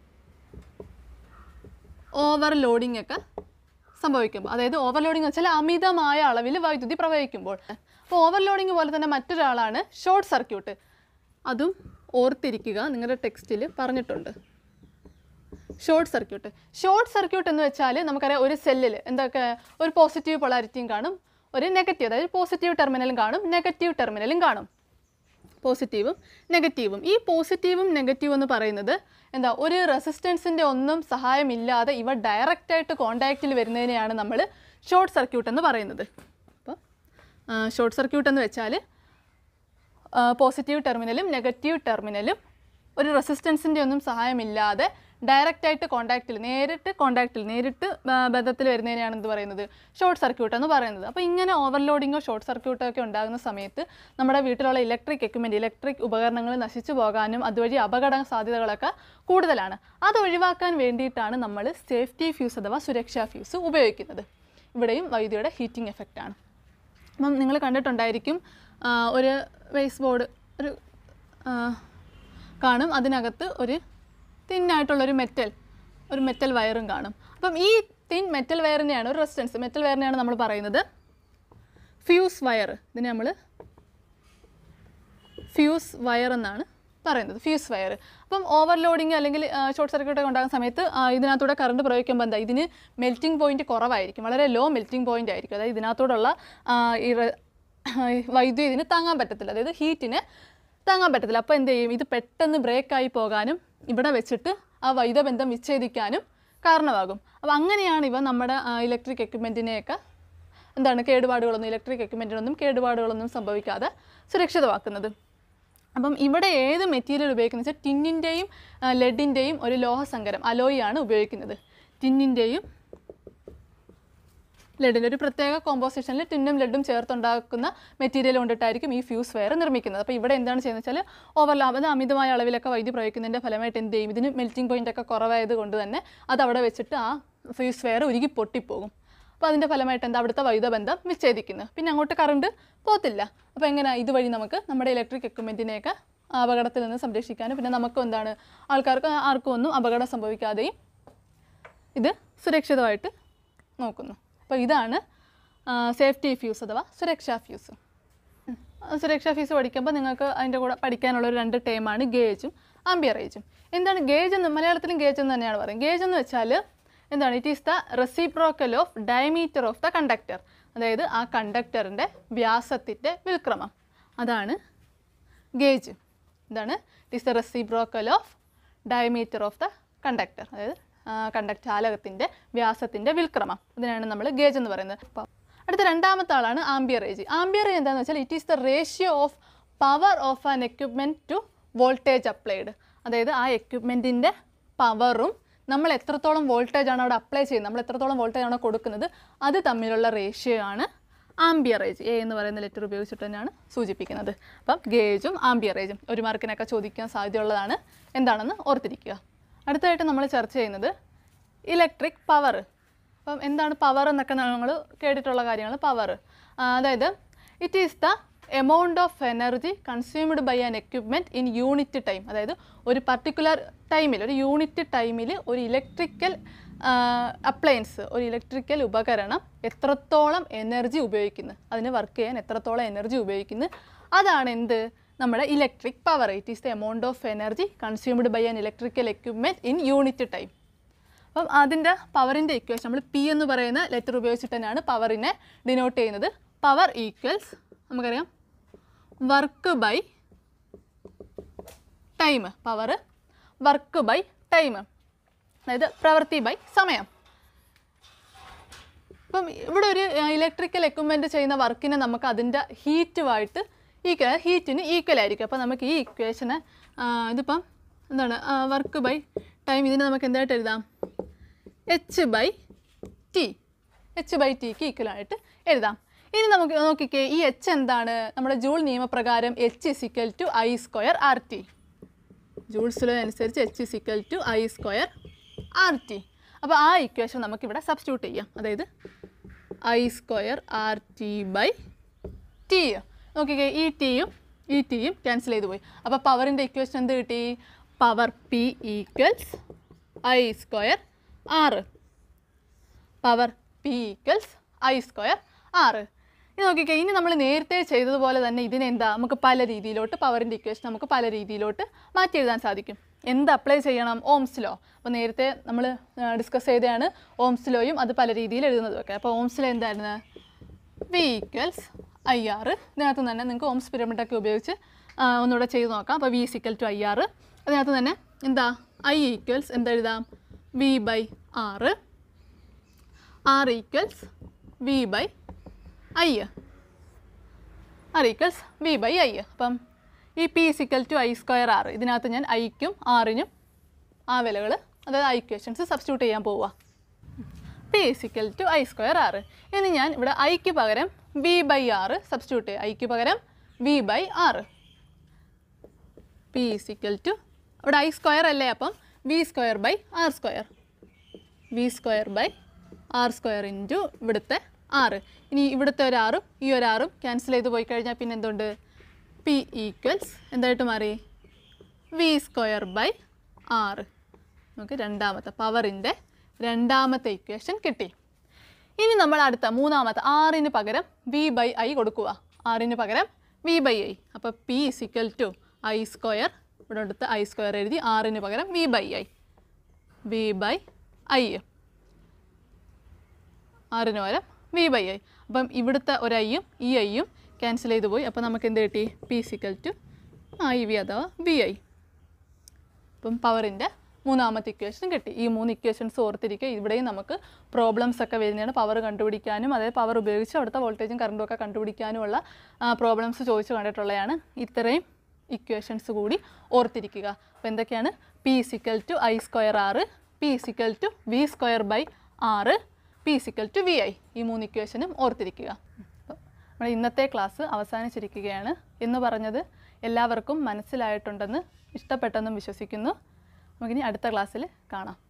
ഓവർലോഡിംഗ് ഒക്കെ സംഭവിക്കുമ്പോൾ അതായത് ഓവർലോഡിംഗ് വെച്ചാൽ അമിതമായ അളവിൽ വൈദ്യുതി പ്രവഹിക്കുമ്പോൾ അപ്പോൾ ഓവർലോഡിംഗ് പോലെ തന്നെ മറ്റൊരാളാണ് ഷോർട്ട് സർക്യൂട്ട് അതും ഓർത്തിരിക്കുക നിങ്ങളുടെ ടെക്സ്റ്റിൽ പറഞ്ഞിട്ടുണ്ട് ഷോർട്ട് സർക്യൂട്ട് ഷോർട്ട് സർക്യൂട്ട് എന്ന് വെച്ചാൽ നമുക്കറിയാം ഒരു സെല്ലിൽ എന്തൊക്കെ ഒരു പോസിറ്റീവ് പൊളാരിറ്റിയും കാണും ഒരു നെഗറ്റീവ് അതായത് പോസിറ്റീവ് ടെർമിനലും കാണും നെഗറ്റീവ് ടെർമിനലും കാണും പോസിറ്റീവും നെഗറ്റീവും ഈ പോസിറ്റീവും നെഗറ്റീവും എന്ന് പറയുന്നത് എന്താ ഒരു റെസിസ്റ്റൻസിൻ്റെ ഒന്നും സഹായമില്ലാതെ ഇവ ഡയറക്റ്റായിട്ട് കോണ്ടാക്റ്റിൽ വരുന്നതിനെയാണ് നമ്മൾ ഷോർട്ട് സർക്യൂട്ട് എന്ന് പറയുന്നത് അപ്പോൾ ഷോർട്ട് സർക്യൂട്ട് എന്ന് വെച്ചാൽ പോസിറ്റീവ് ടെർമിനലും നെഗറ്റീവ് ടെർമിനലും ഒരു റെസിസ്റ്റൻസിൻ്റെ ഒന്നും സഹായമില്ലാതെ ഡയറക്റ്റായിട്ട് കോണ്ടാക്റ്റിൽ നേരിട്ട് കോണ്ടാക്റ്റിൽ നേരിട്ട് ആ, ബന്ധത്തിൽ വരുന്നതിനെയാണ് എന്ത് പറയുന്നത് ഷോർട്ട് സർക്യൂട്ട് എന്ന് പറയുന്നത് അപ്പോൾ ഇങ്ങനെ ഓവർലോഡിങ്ങോ ഷോർട്ട് സർക്യൂട്ടോ ഒക്കെ ഉണ്ടാകുന്ന സമയത്ത് നമ്മുടെ വീട്ടിലുള്ള ഇലക്ട്രിക് എക്യുപ്മെൻറ്റ് ഇലക്ട്രിക് ഉപകരണങ്ങൾ നശിച്ചു പോകാനും അതുവഴി അപകട സാധ്യതകളൊക്കെ കൂടുതലാണ് അത് ഒഴിവാക്കാൻ വേണ്ടിയിട്ടാണ് നമ്മൾ സേഫ്റ്റി ഫ്യൂസ് അഥവാ സുരക്ഷാ ഫ്യൂസ് ഉപയോഗിക്കുന്നത് ഇവിടെയും വൈദ്യുതിയുടെ ഹീറ്റിംഗ് എഫക്റ്റാണ് അപ്പം നിങ്ങൾ കണ്ടിട്ടുണ്ടായിരിക്കും ആ, ഒരു വേസ്റ്റ് ബോർഡ് ഒരു ആ, കാണും അതിനകത്ത് ഒരു തിന്നായിട്ടുള്ളൊരു മെറ്റൽ ഒരു മെറ്റൽ വയറും കാണും അപ്പം ഈ തിൻ മെറ്റൽ വയറിനെയാണ് ഒരു റെസിസ്റ്റൻസ് മെറ്റൽ വയറിനെയാണ് നമ്മൾ പറയുന്നത് ഫ്യൂസ് വയർ ഇതിനെ നമ്മൾ ഫ്യൂസ് വയർ എന്നാണ് പറയുന്നത് ഫ്യൂസ് വയർ അപ്പം ഓവർലോഡിങ് അല്ലെങ്കിൽ ഷോർട്ട് സർക്യൂട്ട് ഒക്കെ ഉണ്ടാകുന്ന സമയത്ത് ആ, ഇതിനകത്തൂടെ കറണ്ട് പ്രയോഗിക്കുമ്പോൾ എന്താ ഇതിന് മെൽറ്റിംഗ് പോയിന്റ് കുറവായിരിക്കും വളരെ ലോ മെൽറ്റിംഗ് പോയിന്റ് ആയിരിക്കും അതായത് ഇതിനകത്തൂടെയുള്ള ആ, ഈ റെ- ഈ വൈദ്യുതി ഇതിന് താങ്ങാൻ പറ്റത്തില്ല അതായത് ഹീറ്റിന് താങ്ങാൻ പറ്റത്തില്ല അപ്പോൾ എന്ത് ചെയ്യും ഇത് പെട്ടെന്ന് ബ്രേക്കായി പോകാനും ഇവിടെ വെച്ചിട്ട് ആ വൈദ്യുതബന്ധം വിച്ഛേദിക്കാനും കാരണമാകും അപ്പോൾ അങ്ങനെയാണ് ഇവ നമ്മുടെ ഇലക്ട്രിക് എക്യുപ്മെൻറ്റിനെയൊക്കെ എന്താണ് കേടുപാടുകളൊന്നും ഇലക്ട്രിക് എക്യുപ്മെൻറ്റിനൊന്നും കേടുപാടുകളൊന്നും സംഭവിക്കാതെ സുരക്ഷിതമാക്കുന്നത് അപ്പം ഇവിടെ ഏത് മെറ്റീരിയൽ ഉപയോഗിക്കുന്നത് വെച്ചാൽ ടിന്നിൻ്റെയും ലെഡിൻ്റെയും ഒരു ലോഹസങ്കരം അലോയി ആണ് ഉപയോഗിക്കുന്നത് ടിന്നിൻ്റെയും ലെഡിൻ്റെ ഒരു പ്രത്യേക കോമ്പോസിഷനിൽ ടിന്നും ലെഡും ചേർത്തുണ്ടാക്കുന്ന മെറ്റീരിയൽ കൊണ്ടിട്ടായിരിക്കും ഈ ഫ്യൂസ് വെയർ നിർമ്മിക്കുന്നത് അപ്പോൾ ഇവിടെ എന്താണ് ചെയ്യുന്നത് വെച്ചാൽ ഓവർലാപ്പ് അത് അമിതമായ അളവിലൊക്കെ വൈദ്യുതി പ്രയോഗിക്കുന്നതിൻ്റെ ഫലമായിട്ട് എന്ത് ചെയ്യും ഇതിന് മെൽറ്റിംഗ് പോയിന്റ് ഒക്കെ കുറവായത് കൊണ്ട് തന്നെ അത് അവിടെ വെച്ചിട്ട് ആ ഫ്യൂസ് വെയർ ഉരുകി പൊട്ടിപ്പോകും അപ്പോൾ അതിൻ്റെ ഫലമായിട്ട് എന്താ അവിടുത്തെ വൈദ്യുത ബന്ധം വിച്ഛേദിക്കുന്നു പിന്നെ അങ്ങോട്ട് കറണ്ട് പോത്തില്ല അപ്പോൾ എങ്ങനെ ഇതുവഴി നമുക്ക് നമ്മുടെ ഇലക്ട്രിക് എക്യുപ്മെൻറ്റിനെയൊക്കെ അപകടത്തിൽ നിന്ന് സംരക്ഷിക്കാനും പിന്നെ നമുക്കും എന്താണ് ആൾക്കാർക്ക് ആർക്കും ഒന്നും അപകടം സംഭവിക്കാതെയും ഇത് സുരക്ഷിതമായിട്ട് നോക്കുന്നു അപ്പോൾ ഇതാണ് സേഫ്റ്റി ഫ്യൂസ് അഥവാ സുരക്ഷാ ഫ്യൂസ് ഉം. ആ സുരക്ഷാ ഫ്യൂസ് പഠിക്കുമ്പോൾ നിങ്ങൾക്ക് അതിൻ്റെ കൂടെ പഠിക്കാനുള്ള ഒരു രണ്ട് ടേമാണ് ഗേജും ആംബിയറേജും എന്താണ് ഗേജ് എന്ന് മലയാളത്തിലും ഗേജ് എന്ന് തന്നെയാണ് പറയുന്നത് ഗേജ് എന്ന് വെച്ചാൽ എന്താണ് it is the reciprocal of diameter of the conductor അതായത് ആ കണ്ടക്ടറിൻ്റെ വ്യാസത്തിൻ്റെ വിൽക്രമം അതാണ് ഗേജ് എന്താണ് it is the reciprocal of diameter of the conductor അതായത് കണ്ടക്ട് ചാലകത്തിൻ്റെ വ്യാസത്തിൻ്റെ വിൽക്രമം ഇതിനാണ് നമ്മൾ ഗേജ് എന്ന് പറയുന്നത് അപ്പോൾ അടുത്ത രണ്ടാമത്തെ ആളാണ് ആംബിയറേജ് ആംബിയറേജ് എന്താണെന്ന് വെച്ചാൽ it is the ratio of power of an equipment to voltage applied അതായത് ആ എക്യുപ്മെൻറ്റിൻ്റെ പവറും നമ്മൾ എത്രത്തോളം വോൾട്ടേജ് ആണ് അവിടെ അപ്ലൈ ചെയ്യുന്നത് നമ്മൾ എത്രത്തോളം വോൾട്ടേജ് ആണോ കൊടുക്കുന്നത് അത് തമ്മിലുള്ള റേഷ്യോ ആണ് ആംബിയറേജ് എ എന്ന് പറയുന്ന ലെറ്റർ ഉപയോഗിച്ചിട്ട് തന്നെയാണ് സൂചിപ്പിക്കുന്നത് അപ്പം ഗേജും ആംബിയറേജും ഒരു മാർക്കിനൊക്കെ ചോദിക്കാൻ സാധ്യതയുള്ളതാണ് എന്താണെന്ന് ഓർത്തിരിക്കുക അടുത്തതായിട്ട് നമ്മൾ ചർച്ച ചെയ്യുന്നത് ഇലക്ട്രിക് പവർ അപ്പം എന്താണ് പവർ എന്നൊക്കെ നമ്മൾ കേട്ടിട്ടുള്ള കാര്യങ്ങൾ പവർ അതായത് it is the amount of energy consumed by an equipment in unit time അതായത് ഒരു പർട്ടിക്കുലർ ടൈമിൽ ഒരു യൂണിറ്റ് ടൈമിൽ ഒരു ഇലക്ട്രിക്കൽ അപ്ലയൻസ് ഒരു ഇലക്ട്രിക്കൽ ഉപകരണം എത്രത്തോളം എനർജി ഉപയോഗിക്കുന്നു അതിന് വർക്ക് ചെയ്യാൻ എത്രത്തോളം എനർജി ഉപയോഗിക്കുന്നു അതാണ് എന്ത് നമ്മുടെ electric power it is the amount of energy consumed by an electrical equipment in unit time അപ്പം അതിൻ്റെ പവറിൻ്റെ ഇക്വേഷൻ നമ്മൾ പി എന്ന് പറയുന്ന ലെറ്റർ ഉപയോഗിച്ചിട്ട് തന്നെയാണ് പവറിനെ ഡിനോട്ട് ചെയ്യുന്നത് പവർ ഈക്വൽസ് നമുക്കറിയാം work by time power work by time അതായത് പ്രവൃത്തി ബൈ സമയം ഇപ്പം ഇവിടെ ഒരു ഇലക്ട്രിക്കൽ എക്യുപ്മെൻറ്റ് ചെയ്യുന്ന വർക്കിനെ നമുക്ക് അതിൻ്റെ ഹീറ്റുമായിട്ട് ഈക്വൽ ഹീറ്റിന് ഈക്വൽ ആയിരിക്കും അപ്പോൾ നമുക്ക് ഈ ഇക്വേഷന് ഇതിപ്പം എന്താണ് വർക്ക് ബൈ ടൈം ഇതിനെ നമുക്ക് എന്തായിട്ട് എഴുതാം H by T H by ടിക്ക് ഈക്വൽ ആയിട്ട് എഴുതാം ഇനി നമുക്ക് നോക്കിക്കേ ഈ എച്ച് എന്താണ് നമ്മുടെ ജൂൾ നിയമപ്രകാരം H is equal to I square R T Joule's law അനുസരിച്ച് H is equal to I square R T അപ്പോൾ ആ ഇക്വേഷൻ നമുക്കിവിടെ സബ്സ്റ്റിറ്റ്യൂട്ട് ചെയ്യാം അതായത് I square R T by T നോക്കിക്കേ ഈ ടിയും ഈ ടിയും ക്യാൻസൽ ചെയ്ത് പോയി അപ്പോൾ പവറിൻ്റെ ഇക്വേഷൻ എന്ത് കിട്ടി power P equals I square R power P equals I square R ഇത് നോക്കിക്കേ ഇനി നമ്മൾ നേരത്തെ ചെയ്തതുപോലെ തന്നെ ഇതിനെന്താ നമുക്ക് പല രീതിയിലോട്ട് പവറിൻ്റെ ഇക്വേഷൻ നമുക്ക് പല രീതിയിലോട്ട് മാറ്റി എഴുതാൻ സാധിക്കും എന്ത് അപ്ലൈ ചെയ്യണം ഓംസ് ലോ അപ്പോൾ നേരത്തെ നമ്മൾ ഡിസ്കസ് ചെയ്തതാണ് ഓംസ് ലോയും അത് പല രീതിയിൽ എഴുതുന്നതും ഒക്കെ അപ്പോൾ ഓംസ് ലോ എന്തായിരുന്നു വി ഈക്വൽസ് ഐ ആർ ഇതിനകത്ത് തന്നെ നിങ്ങൾക്ക് ഓംസ് പിരമിഡൊക്കെ ഉപയോഗിച്ച് ആ, ഒന്നുകൂടെ ചെയ്ത് നോക്കാം അപ്പോൾ വി സിക്കൽ ടു ഐ ആർ അതിനകത്ത് തന്നെ എന്താ ഐ ഈക്വൽസ് എന്തെഴുതാം V by R R equals V by I R equals V by I അപ്പം ഈ P equal to I square R ഇതിനകത്ത് ഞാൻ ഐക്കും ആറിനും ആ വിലകൾ അതായത് ഐ ക്വസ്റ്റൻസ് സബ്സ്റ്റിറ്റ്യൂട്ട് ചെയ്യാൻ പോവുക P equal to I square R ഇനി ഞാൻ ഇവിടെ ഐക്ക് പകരം വി ബൈ ആറ് സബ്സ്റ്റിറ്റ്യൂട്ട് ചെയ്യുക ഐക്ക് പകരം V by R P equal to ഇവിടെ ഐ സ്ക്വയർ അല്ലേ അപ്പം V square by R square V square by R square into ഇവിടുത്തെ ആറ് ഇനി ഇവിടുത്തെ ഒരു ആറും ഈ ഒരു ആറും ക്യാൻസൽ ചെയ്ത് പോയി കഴിഞ്ഞാൽ പിന്നെ എന്തുണ്ട് പി ഈക്വൽസ് എന്തായിട്ട് മാറി വി സ്ക്വയർ ബൈ ആറ് നമുക്ക് രണ്ടാമത്തെ പവറിൻ്റെ രണ്ടാമത്തെ ഇക്വേഷൻ കിട്ടി ഇനി നമ്മൾ അടുത്ത മൂന്നാമത്തെ ആറിന് പകരം വി ബൈ ഐ കൊടുക്കുക ആറിന് പകരം വി ബൈ ഐ അപ്പോൾ P is equal to I square ഇവിടെ അടുത്ത് ഐ സ്ക്വയർ എഴുതി ആറിന് പകരം V by I V by I ആറിന് പകരം വി ബൈ ഐ അപ്പം ഇവിടുത്തെ ഒരു ഐയും ഈ ഐയും ക്യാൻസൽ ചെയ്ത് പോയി അപ്പോൾ നമുക്ക് എന്ത് കിട്ടി P equal to I V അഥവാ വി ഐ അപ്പം പവറിൻ്റെ മൂന്നാമത്തെ ഇക്വേഷൻ കിട്ടി ഈ മൂന്ന് ഇക്വേഷൻസ് ഓർത്തിരിക്കുക ഇവിടെയും നമുക്ക് പ്രോബ്ലംസ് ഒക്കെ വരുന്നതാണ് പവർ കണ്ടുപിടിക്കാനും അതായത് പവർ ഉപയോഗിച്ച് അവിടുത്തെ വോൾട്ടേജും കറണ്ടും ഒക്കെ കണ്ടുപിടിക്കാനുമുള്ള പ്രോബ്ലംസ് ചോദിച്ചു കണ്ടിട്ടുള്ളതാണ് ഇത്രയും ഇക്വേഷൻസ് കൂടി ഓർത്തിരിക്കുക അപ്പോൾ എന്തൊക്കെയാണ് P equal to I square R P equal to V square by R P equal to V I ഈ മൂന്ന് ഇക്വേഷനും ഓർത്തിരിക്കുക അപ്പോൾ നമ്മുടെ ഇന്നത്തെ ക്ലാസ് അവസാനിച്ചിരിക്കുകയാണ് എന്ന് പറഞ്ഞത് എല്ലാവർക്കും മനസ്സിലായിട്ടുണ്ടെന്ന് ഇഷ്ടപ്പെട്ടെന്നും വിശ്വസിക്കുന്നു നമുക്കിനി അടുത്ത ക്ലാസ്സിൽ കാണാം